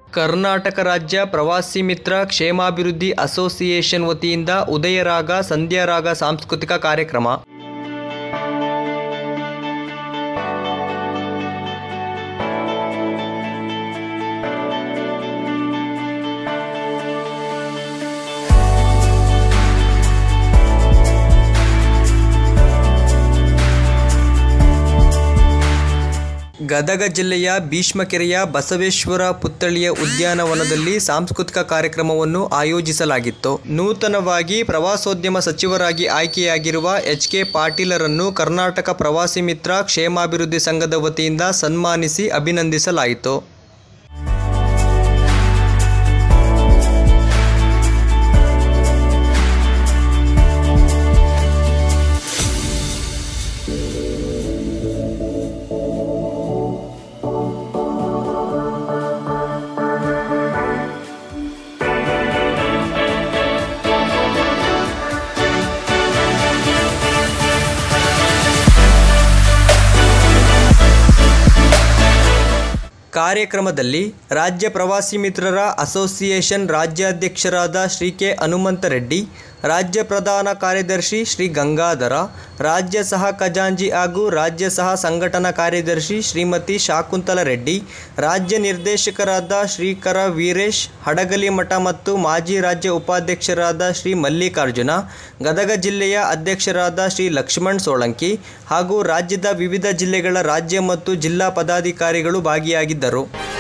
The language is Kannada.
ಕರ್ನಾಟಕ ರಾಜ್ಯ ಪ್ರವಾಸಿ ಮಿತ್ರ ಕ್ಷೇಮಾಭಿವೃದ್ಧಿ ಅಸೋಸಿಯೇಷನ್ ವತಿಯಿಂದ ಉದಯರಾಗ ಸಂಧ್ಯಾರಾಗ ಸಾಂಸ್ಕೃತಿಕ ಕಾರ್ಯಕ್ರಮ ಗದಗ ಜಿಲ್ಲೆಯ ಭೀಷ್ಮಕೆರೆಯ ಬಸವೇಶ್ವರ ಪುತ್ಥಳಿಯ ಉದ್ಯಾನವನದಲ್ಲಿ ಸಾಂಸ್ಕೃತಿಕ ಕಾರ್ಯಕ್ರಮವನ್ನು ಆಯೋಜಿಸಲಾಗಿತ್ತು ನೂತನವಾಗಿ ಪ್ರವಾಸೋದ್ಯಮ ಸಚಿವರಾಗಿ ಆಯ್ಕೆಯಾಗಿರುವ ಎಚ್ ಕೆ ಪಾಟೀಲರನ್ನು ಕರ್ನಾಟಕ ಪ್ರವಾಸಿ ಮಿತ್ರ ಕ್ಷೇಮಾಭಿವೃದ್ಧಿ ಸಂಘದ ವತಿಯಿಂದ ಸನ್ಮಾನಿಸಿ ಅಭಿನಂದಿಸಲಾಯಿತು ಕಾರ್ಯಕ್ರಮದಲ್ಲಿ ರಾಜ್ಯ ಪ್ರವಾಸಿ ಮಿತ್ರರ ಅಸೋಸಿಯೇಷನ್ ರಾಜ್ಯಾಧ್ಯಕ್ಷರಾದ ಶ್ರೀ ಕೆ ಹನುಮಂತ ರೆಡ್ಡಿ ರಾಜ್ಯ ಪ್ರಧಾನ ಕಾರ್ಯದರ್ಶಿ ಶ್ರೀ ಗಂಗಾಧರ ರಾಜ್ಯ ಸಹ ಖಜಾಂಜಿ ಹಾಗೂ ರಾಜ್ಯ ಸಹ ಸಂಘಟನಾ ಕಾರ್ಯದರ್ಶಿ ಶ್ರೀಮತಿ ಶಾಕುಂತಲ ರೆಡ್ಡಿ ರಾಜ್ಯ ನಿರ್ದೇಶಕರಾದ ಶ್ರೀಕರ ವೀರೇಶ್ ಹಡಗಲಿ ಮಠ ಮತ್ತು ಮಾಜಿ ರಾಜ್ಯ ಉಪಾಧ್ಯಕ್ಷರಾದ ಶ್ರೀ ಮಲ್ಲಿಕಾರ್ಜುನ ಗದಗ ಜಿಲ್ಲೆಯ ಅಧ್ಯಕ್ಷರಾದ ಶ್ರೀ ಲಕ್ಷ್ಮಣ್ ಸೋಳಂಕಿ ಹಾಗೂ ರಾಜ್ಯದ ವಿವಿಧ ಜಿಲ್ಲೆಗಳ ರಾಜ್ಯ ಮತ್ತು ಜಿಲ್ಲಾ ಪದಾಧಿಕಾರಿಗಳು ಭಾಗಿಯಾಗಿದ್ದರು